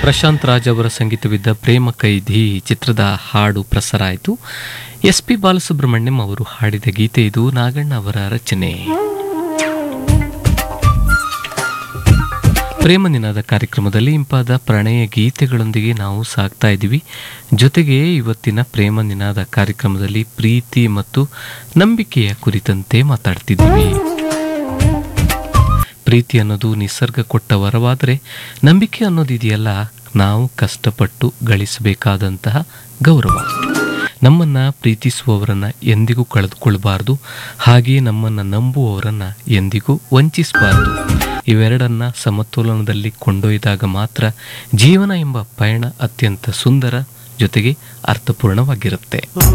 ಪ್ರಶಾಂತ್ ರಾಜ್ ಅವರ ಸಂಗೀತವಿದ್ದ ಪ್ರೇಮ ಕೈದಿ ಚಿತ್ರದ ಹಾಡು ಪ್ರಸಾರ ಆಯಿತು ಎಸ್ ಪಿ ಬಾಲಸುಬ್ರಹ್ಮಣ್ಯಂ ಅವರು ಹಾಡಿದ ಗೀತೆ ಇದು ನಾಗಣ್ಣ ಅವರ ರಚನೆ ಪ್ರೇಮ ನಿನಾದ ಕಾರ್ಯಕ್ರಮದಲ್ಲಿ ಇಂಪಾದ ಪ್ರಣಯ ಗೀತೆಗಳೊಂದಿಗೆ ನಾವು ಸಾಗ್ತಾ ಇದ್ದೀವಿ ಜೊತೆಗೆ ಇವತ್ತಿನ ಪ್ರೇಮ ನಿನಾದ ಕಾರ್ಯಕ್ರಮದಲ್ಲಿ ಪ್ರೀತಿ ಮತ್ತು ನಂಬಿಕೆಯ ಕುರಿತಂತೆ ಮಾತಾಡ್ತಿದ್ದೀವಿ ಪ್ರೀತಿ ಅನ್ನೋದು ನಿಸರ್ಗ ಕೊಟ್ಟ ವರವಾದರೆ ನಂಬಿಕೆ ಅನ್ನೋದಿದೆಯಲ್ಲ ನಾವು ಕಷ್ಟಪಟ್ಟು ಗಳಿಸಬೇಕಾದಂತಹ ಗೌರವ ನಮ್ಮನ್ನ ಪ್ರೀತಿಸುವವರನ್ನ ಎಂದಿಗೂ ಕಳೆದುಕೊಳ್ಬಾರ್ದು ಹಾಗೆಯೇ ನಮ್ಮನ್ನ ನಂಬುವವರನ್ನ ಎಂದಿಗೂ ವಂಚಿಸಬಾರ್ದು ಇವೆರಡನ್ನ ಸಮತೋಲನದಲ್ಲಿ ಕೊಂಡೊಯ್ದಾಗ ಮಾತ್ರ ಜೀವನ ಎಂಬ ಪಯಣ ಅತ್ಯಂತ ಸುಂದರ ಜೊತೆಗೆ ಅರ್ಥಪೂರ್ಣವಾಗಿರುತ್ತೆ